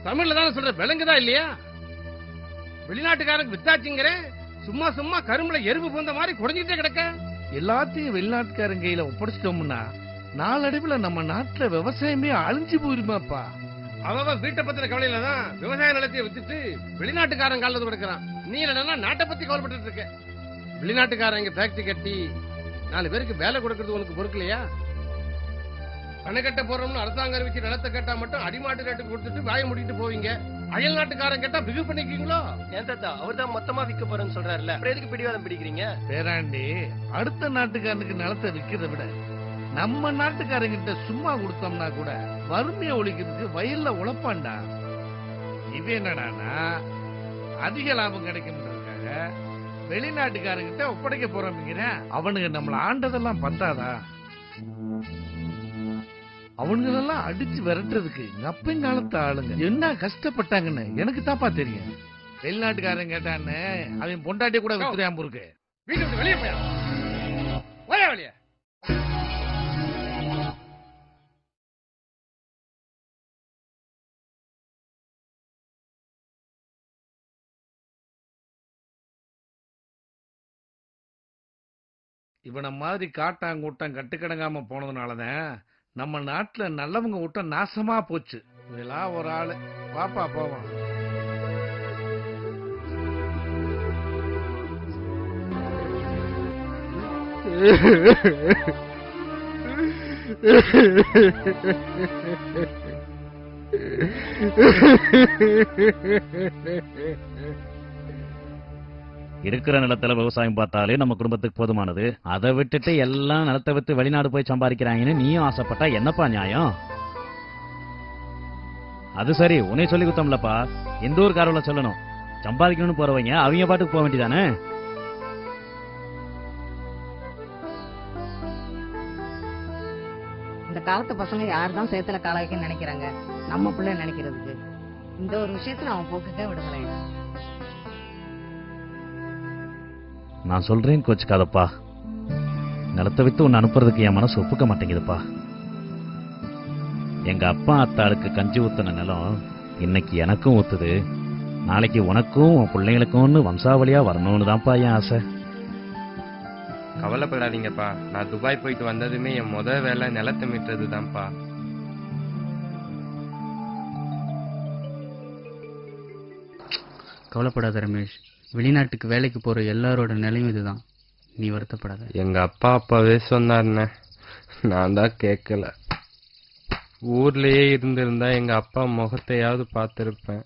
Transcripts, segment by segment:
தமிழ்ல தானே சொல்ற விலங்குதா இல்லையா வெளிநாட்டுக்காரங்க வித்தாச்சுங்கிற சும்மா சும்மா கரும்புல எறும்பு பூந்த மாதிரி குறைஞ்சிட்டே கிடக்க எல்லாத்தையும் வெளிநாட்டுக்காரங்க கையில ஒப்படைச்சிட்டோம்னா நாளடைவுல நம்ம நாட்டுல விவசாயமே அழிஞ்சு போயிருமாப்பா அவன் வீட்டை பத்தின கவலையில தான் விவசாய நிலத்தைய வித்துட்டு வெளிநாட்டுக்காரன் காலத்து கிடக்குறான் நீ என்னன்னா நாட்டை பத்தி கவலைப்பட்டு இருக்க வெளிநாட்டுக்காரன் இங்க ஃபேக்டரி கட்டி நாலு பேருக்கு வேலை கொடுக்கறது உனக்கு பொறுக்கலையா பணம் கட்ட போறோம்னு அரசாங்கம் அறிவிச்சு நிலத்தை கேட்டா மட்டும் அடிமாட்டு ரேட்டு கொடுத்துட்டு வாய முடிட்டு போவீங்க அயல் நாட்டுக்காரன் கேட்டா பிகு பண்ணிக்குவீங்களோ ஏன் தாத்தா அவர் தான் மொத்தமா விற்க போறேன்னு சொல்றாருல்ல அப்புறம் எதுக்கு பிடிவாதம் பிடிக்கிறீங்க பேராண்டி அடுத்த நாட்டுக்காரனுக்கு நிலத்தை விக்கிறத விட நம்ம நாட்டுக்காரங்கிட்ட சும்மா கொடுத்தோம்னா கூட வறுமையை ஒழிக்கிறதுக்கு வயல்ல உழைப்பான்டா இது என்னடானா அதிக லாபம் கிடைக்கும்ன்றதுக்காக வெளிநாட்டுக்காரங்கிட்ட ஒப்படைக்க போறோம்ங்கிற அவனுங்க நம்மள ஆண்டதெல்லாம் பத்தாதா அவனுங்களெல்லாம் அடிச்சு விரட்டுறதுக்கு எங்க அப்பங்காலத்து ஆளுங்க என்ன கஷ்டப்பட்டாங்கன்னு எனக்கு தாப்பா தெரியும் வெளிநாட்டுக்காரன் கேட்டான்னு அவன் பொண்டாட்டி கூட வித்துறான் இருக்கு வீட்டை விட்டு வெளியே போயா போயா வெளியே இவனை மாதிரி காட்டாங்கூட்டம் கட்டுக்கடங்காம போனதுனாலதான் நம்ம நாட்டுல நல்லவங்க கூட்டம் நாசமா போச்சு இதெல்லாம் ஒரு ஆளு பாப்பா போவோம் இருக்கிற நிலத்துல விவசாயம் பார்த்தாலே நம்ம குடும்பத்துக்கு போதுமானது அதை விட்டுட்டு எல்லாம் நிலத்தை வித்து வெளிநாடு போய் சம்பாதிக்கிறாங்கன்னு நீயும் ஆசைப்பட்டா என்னப்பா நியாயம் அது சரி உன்னை சொல்லி குத்தம்லப்பா எந்த ஒரு காரணம் சொல்லணும் சம்பாதிக்கணும்னு போறவங்க அவங்க பாட்டுக்கு போக வேண்டியதானே இந்த காலத்து பசங்க யார் தான் சேத்துல கால வைக்க நினைக்கிறாங்க நம்ம பிள்ளை நினைக்கிறதுக்கு இந்த ஒரு விஷயத்துல அவன் போக்குக்கே விடுங்களேன் நான் சொல்றேன் கோச்சுக்காதப்பா நிலத்தை வித்து உன்னை அனுப்புறதுக்கு என் மனசு ஒப்புக்க மாட்டேங்குதுப்பா எங்க அப்பா அத்தாளுக்கு கஞ்சி ஊத்துன நிலம் இன்னைக்கு எனக்கும் ஊத்துது நாளைக்கு உனக்கும் உன் பிள்ளைங்களுக்கும்னு வம்சாவளியா வரணும்னு தான்ப்பா என் ஆசை கவலைப்படாதீங்கப்பா நான் துபாய் போயிட்டு வந்ததுமே என் முத வேலை நிலத்தை மீட்டது தான்ப்பா கவலைப்படாத ரமேஷ் வெளிநாட்டுக்கு வேலைக்கு போற எல்லாரோட நிலையும் இதுதான் நீ வருத்தப்படாத எங்க அப்பா அப்பாவே சொன்னாருண்ணே நான் தான் கேட்கல ஊர்லயே இருந்திருந்தா எங்க அப்பா முகத்தையாவது பார்த்திருப்பேன்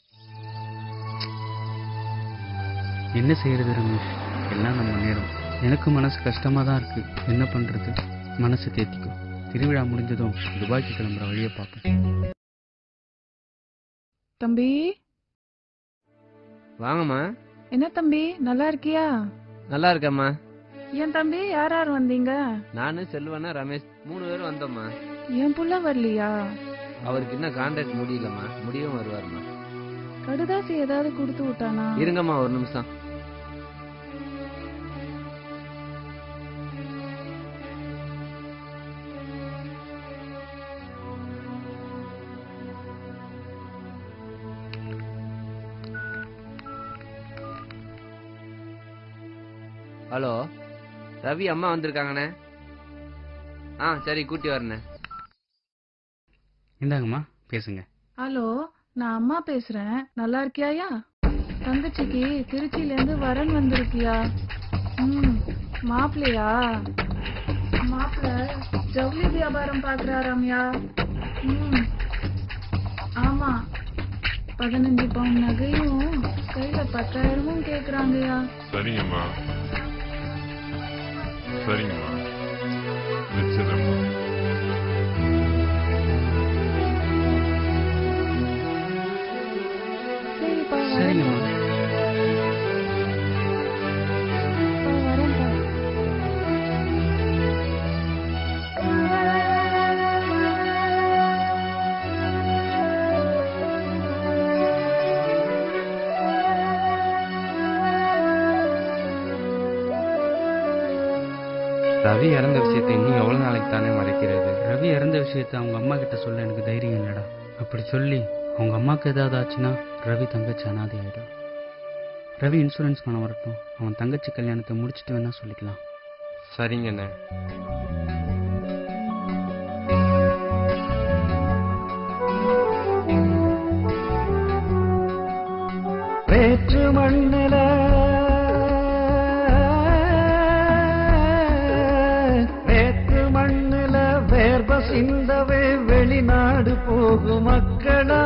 என்ன செய்யறது ரமேஷ் எல்லாம் நம்ம நேரம் எனக்கு மனசு கஷ்டமா தான் இருக்கு என்ன பண்றது மனசு தேத்திக்கும் திருவிழா முடிஞ்சதும் துபாய்க்கு கிளம்புற வழியை பார்ப்பேன் தம்பி வாங்கம்மா என்ன தம்பி நல்லா இருக்கியா நல்லா இருக்கம்மா என் தம்பி யார் யார் வந்தீங்க நானு செல்வனா ரமேஷ் மூணு பேரும் வந்தோம்மா என் புள்ள வரலையா அவருக்கு இன்னும் கான்ட்ராக்ட் முடியலம்மா முடியும் வருவாருமா கடுதாசி ஏதாவது கொடுத்து விட்டானா இருங்கம்மா ஒரு நிமிஷம் ஹலோ ரவி அம்மா வந்திருக்காங்கண்ணே ஆ சரி கூட்டி வரண்ணே இந்தாங்கம்மா பேசுங்க ஹலோ நான் அம்மா பேசுறேன் நல்லா இருக்கியாயா தங்கச்சிக்கு திருச்சியில இருந்து வரன் வந்திருக்கியா ம் மாப்பிள்ளையா மாப்பிள்ள ஜவுளி வியாபாரம் பாக்குறாராம்யா ம் ஆமா பதினஞ்சு பவுன் நகையும் கையில பத்தாயிரமும் கேக்குறாங்கயா சரிங்கம்மா சரிங்கம்மா வச்சிடறேம்மா சரிப்பா சரிங்கம்மா வரேன்ப்பா ரவி இறந்த விஷயத்தை இன்னும் எவ்வளவு நாளைக்கு தானே மறைக்கிறது ரவி இறந்த விஷயத்த அவங்க அம்மா கிட்ட சொல்ல எனக்கு தைரியம் இல்லடா அப்படி சொல்லி அவங்க அம்மாவுக்கு ஏதாவது ஆச்சுன்னா ரவி தங்கச்சி அனாதை ஆயிடும் ரவி இன்சூரன்ஸ் பண்ண வரட்டும் அவன் தங்கச்சி கல்யாணத்தை முடிச்சிட்டு வேணா சொல்லிக்கலாம் சரிங்கண்ணே வேற்று மண்ணில வேற்று மண்ணில வேர்வ சிந்தவே வெளிநாடு போகும் மக்களா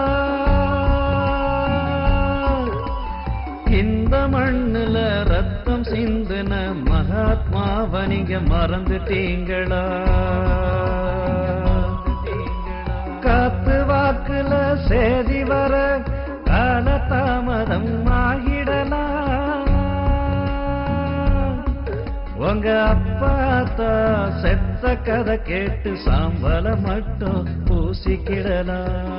இந்த மண்ணுல ரத்தம் சிந்தின மகாத்மாவை நீங்க மறந்துட்டீங்களா காத்து வாக்குல சேதி வர கால தாமதம் ஆகிடலாம் உங்க அப்பா தான் செத்த கதை கேட்டு சாம்பல மட்டும் பூசிக்கிடலாம்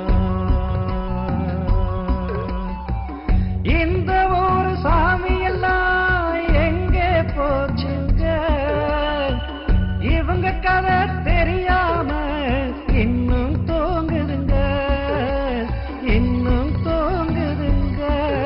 இந்த ஊர் சாமி எல்லாம் எங்கே போச்சுங்க இவங்க கதை தெரியாம இன்னும் தோங்குதுங்க இன்னும் தோங்குதுங்க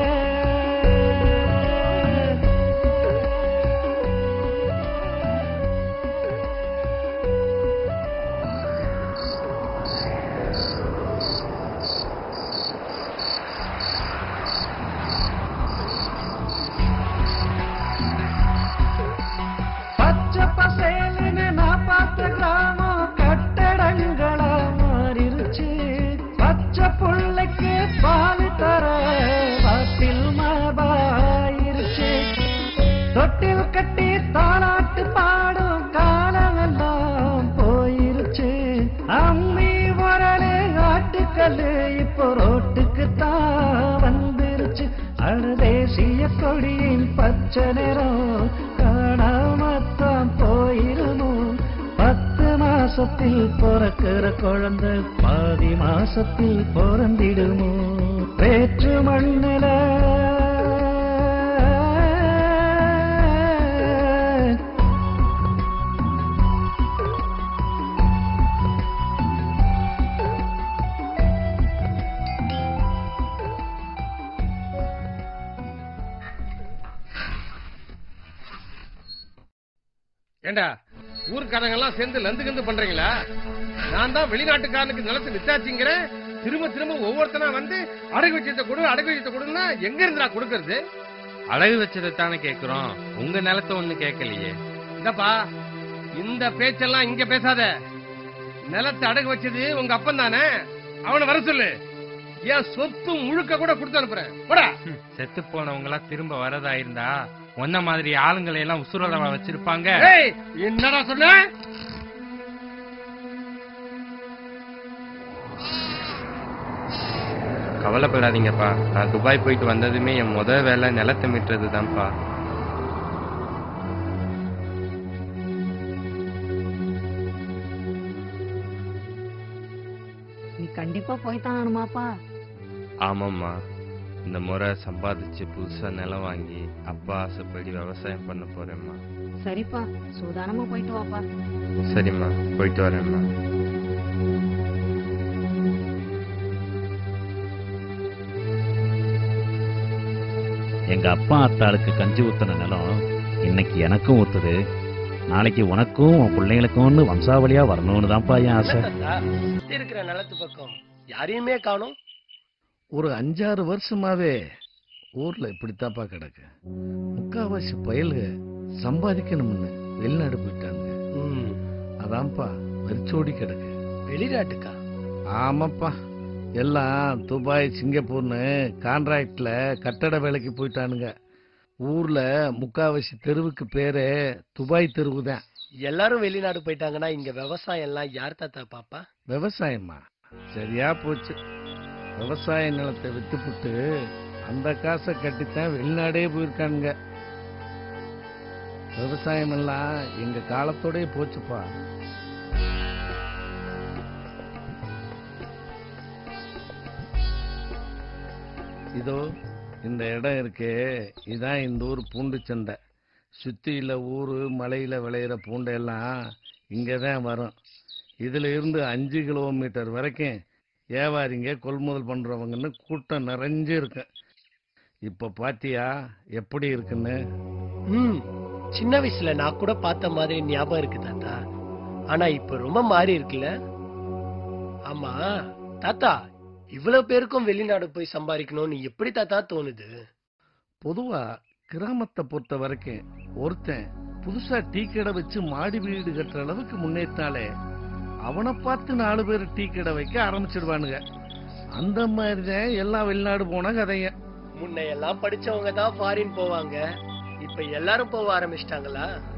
பச்சை பசேலுன்னு நான் பார்த்த கிராமம் கட்டடங்களா மாறிருச்சு பச்சை புள்ளைக்கு பால் தர பாட்டில் மாபாயிருச்சு தொட்டில் கட்டி தாளாட்டு பாடும் காலமெல்லாம் போயிருச்சு அம்மி உரலு ஆட்டுக்கல்லு இப்போ ரோட்டுக்கு தான் வந்துருச்சு அட தேசிய கொடியின் பச்சை நிறம் காணாமத்தான் போயிருமோ பத்து மாசத்தில் பிறக்கிற குழந்தை பாதி மாசத்தில் பிறந்திடுமோ வேற்று மண்ணில ஏண்டா ஊர்க்காரங்க எல்லாம் சேர்ந்து லந்து கந்து பண்றீங்களா நான் தான் வெளிநாட்டுக்காரனுக்கு நிலத்தை வித்தாச்சுங்கிறேன் திரும்ப திரும்ப ஒவ்வொருத்தனா வந்து அடகு வச்சத்தை கொடு அடகு வச்சத்தை கொடுன்னா எங்க இருந்துடா கொடுக்கறது அழகு வச்சதை தானே கேக்குறோம் உங்க நிலத்தை ஒண்ணு கேட்கலையே இதப்பா இந்த பேச்செல்லாம் இங்க பேசாத நிலத்தை அடகு வச்சது உங்க அப்பன் தானே அவனை வர சொல்லு என் சொத்து முழுக்க கூட கொடுத்து அனுப்புறேன் போடா செத்து போனவங்க எல்லாம் திரும்ப வரதா இருந்தா ஒன்ன மாதிரி ஆளுங்களை எல்லாம் உசுரோட வச்சிருப்பாங்க ஏய், என்னடா சொன்ன கவலைப்படாதீங்கப்பா நான் துபாய் போயிட்டு வந்ததுமே என் முத வேலை நிலத்தை மீட்டுறது தான்ப்பா நீ கண்டிப்பா போய் தான் ஆகணுமாப்பா ஆமாம்மா இந்த முறை சம்பாதிச்சு புதுசா நிலம் வாங்கி அப்பா ஆசைப்படி விவசாயம் பண்ண போறேம்மா சரிப்பா சூதானமா போயிட்டு வாப்பா சரிம்மா போயிட்டு வரேம்மா எங்க அப்பா அத்தாளுக்கு கஞ்சி ஊத்துன நிலம் இன்னைக்கு எனக்கும் ஊத்துது நாளைக்கு உனக்கும் உன் பிள்ளைங்களுக்கும்னு வம்சாவளியா வரணும்னு தான்ப்பா என் ஆசை சுத்தி இருக்கிற நிலத்து பக்கம் யாரையுமே காணும் ஒரு அஞ்சாறு வருஷமாவே ஊர்ல இப்படித்தாப்பா கிடக்கு முக்காவாசி பயலுக சம்பாதிக்கணும்னு வெளிநாடு போயிட்டாங்க அதான்ப்பா வெறிச்சோடி கிடக்கு வெளிநாட்டுக்கா ஆமாப்பா எல்லாம் துபாய் சிங்கப்பூர்னு கான்ட்ராக்ட்ல கட்டட வேலைக்கு போயிட்டானுங்க ஊர்ல முக்காவாசி தெருவுக்கு பேரே துபாய் தெருவு தான் எல்லாரும் வெளிநாடு போயிட்டாங்கன்னா இங்க விவசாயம் எல்லாம் யார் தாத்தா பாப்பா விவசாயமா சரியா போச்சு விவசாய நிலத்தை வித்துப்புட்டு அந்த காசை கட்டித்தான் வெளிநாடே போயிருக்கானுங்க விவசாயம் எல்லாம் எங்க காலத்தோடயே போச்சுப்பா இதோ இந்த இடம் இருக்கே இதான் இந்த ஊர் பூண்டு சந்தை சுத்தியில ஊரு மலையில விளையிற பூண்டெல்லாம் இங்க தான் வரும் இதுல இருந்து அஞ்சு கிலோமீட்டர் வரைக்கும் வியாபாரிங்க கொள்முதல் பண்றவங்கன்னு கூட்டம் நிறைஞ்சு இருக்கு இப்ப பாத்தியா எப்படி இருக்குன்னு ம் சின்ன வயசுல நான் கூட பார்த்த மாதிரி ஞாபகம் இருக்கு தாத்தா ஆனா இப்ப ரொம்ப மாறி இருக்குல்ல ஆமா தாத்தா இவ்வளவு பேருக்கும் வெளிநாடு போய் சம்பாதிக்கணும்னு எப்படி தாத்தா தோணுது பொதுவா கிராமத்தை பொறுத்த வரைக்கும் ஒருத்தன் புதுசா டீ கடை வச்சு மாடி வீடு கட்டுற அளவுக்கு முன்னேற்றாலே அவனை பார்த்து நாலு பேர் டீ கடை வைக்க ஆரம்பிச்சிடுவானுங்க அந்த மாதிரிதான் எல்லாம் வெளிநாடு போன கதைங்க முன்ன எல்லாம் படிச்சவங்க தான் ஃபாரின் போவாங்க இப்ப எல்லாரும் போக ஆரம்பிச்சிட்டாங்களா